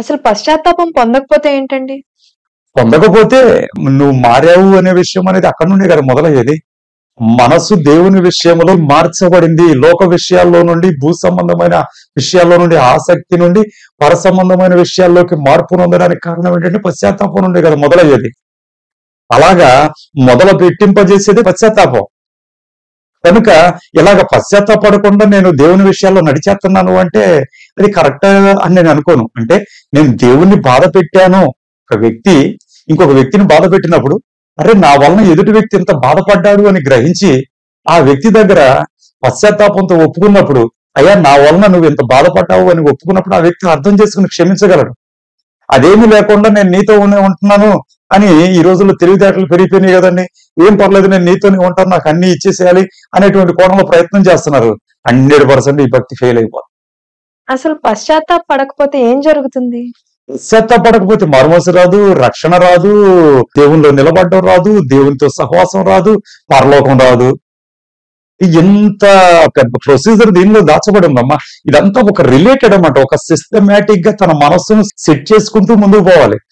అసలు పశ్చాత్తాపం పొందకపోతే ఏంటండి పొందకపోతే నువ్వు మారావు అనే విషయం అనేది అక్కడ నుండి కదా మొదలయ్యేది మనసు దేవుని విషయంలో మార్చబడింది లోక విషయాల్లో నుండి భూ సంబంధమైన విషయాల్లో నుండి ఆసక్తి నుండి పర సంబంధమైన విషయాల్లోకి మార్పు నొందడానికి కారణం ఏంటంటే పశ్చాత్తాపం నుండి కదా మొదలయ్యేది అలాగా మొదలు పెట్టింపజేసేది పశ్చాత్తాపం కనుక ఇలాగ పశ్చాత్తాపడకుండా నేను దేవుని విషయాల్లో నడిచేస్తున్నాను అంటే అది కరెక్ట్ అని నేను అనుకోను అంటే నేను దేవుణ్ణి బాధ పెట్టాను ఒక వ్యక్తి ఇంకొక వ్యక్తిని బాధ పెట్టినప్పుడు అరే నా వలన ఎదుటి వ్యక్తి ఇంత బాధపడ్డాడు అని గ్రహించి ఆ వ్యక్తి దగ్గర పశ్చాత్తాపంతో ఒప్పుకున్నప్పుడు అయ్యా నా వలన నువ్వు ఇంత బాధపడ్డావు అని ఒప్పుకున్నప్పుడు ఆ వ్యక్తి అర్థం చేసుకుని క్షమించగలడు అదేమీ లేకుండా నేను నీతో ఉండి- ఉంటున్నాను అని ఈ రోజుల్లో తెలివితేటలు పెరిగిపోయినాయి కదండి ఏం పర్లేదు నేను నీతోనే ఉంటాను నాకు అన్ని ఇచ్చేసేయాలి అనేటువంటి కోణంలో ప్రయత్నం చేస్తున్నారు హండ్రెడ్ పర్సెంట్ ఈ భక్తి ఫెయిల్ అయిపోతుంది అసలు పశ్చాత్తాప పడకపోతే ఏం జరుగుతుంది పడకపోతే మర్మసు రాదు రక్షణ రాదు దేవునిలో నిలబడడం రాదు దేవునితో సహవాసం రాదు పరలోకం రాదు ఎంత పెద్ద ప్రొసీజర్ దీనిలో దాచబడి ఉందమ్మా ఇదంతా ఒక రిలేటెడ్ అన్నమాట ఒక సిస్టమేటిక్ గా తన మనస్సును సెట్ చేసుకుంటూ ముందుకు పోవాలి